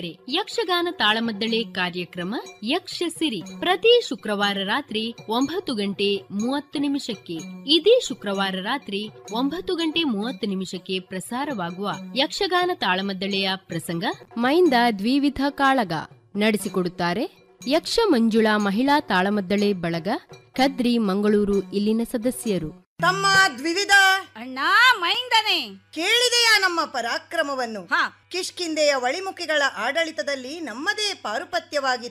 ಕೇಳುಗರೆ ಯಕ್ಷಗಾನ ತಾಳಮದ್ದಳೆ ಕಾರ್ಯಕ್ರಮ ಯಕ್ಷ ಸಿರಿ ಪ್ರತಿ ಶುಕ್ರವಾರ ರಾತ್ರಿ ಒಂಬತ್ತು ಗಂಟೆ ಮೂವತ್ತು ನಿಮಿಷಕ್ಕೆ ಇದೇ ಶುಕ್ರವಾರ ರಾತ್ರಿ ಒಂಬತ್ತು ಗಂಟೆ ಮೂವತ್ತು ನಿಮಿಷಕ್ಕೆ ಪ್ರಸಾರವಾಗುವ ಯಕ್ಷಗಾನ ತಾಳಮದ್ದಳೆಯ ಪ್ರಸಂಗ ಮೈಂದ ದ್ವಿವಿಧ ಕಾಳಗ ನಡೆಸಿಕೊಡುತ್ತಾರೆ ಯಕ್ಷ ಮಂಜುಳಾ ಮಹಿಳಾ ತಾಳಮದ್ದಳೆ ಬಳಗ ಕದ್ರಿ ಮಂಗಳೂರು ಇಲ್ಲಿನ ಸದಸ್ಯರು ತಮ್ಮ ದ್ವಿವಿಧ ಅಣ್ಣ ಮೈಂದನೆ ಕೇಳಿದೆಯಾ ನಮ್ಮ ಪರಾಕ್ರಮವನ್ನು ಹಾ ಕಿಷ್ಕಿಂದೆಯ ಒಳಿಮುಖಿಗಳ ಆಡಳಿತದಲ್ಲಿ ನಮ್ಮದೇ ಪಾರುಪತ್ಯವಾಗಿ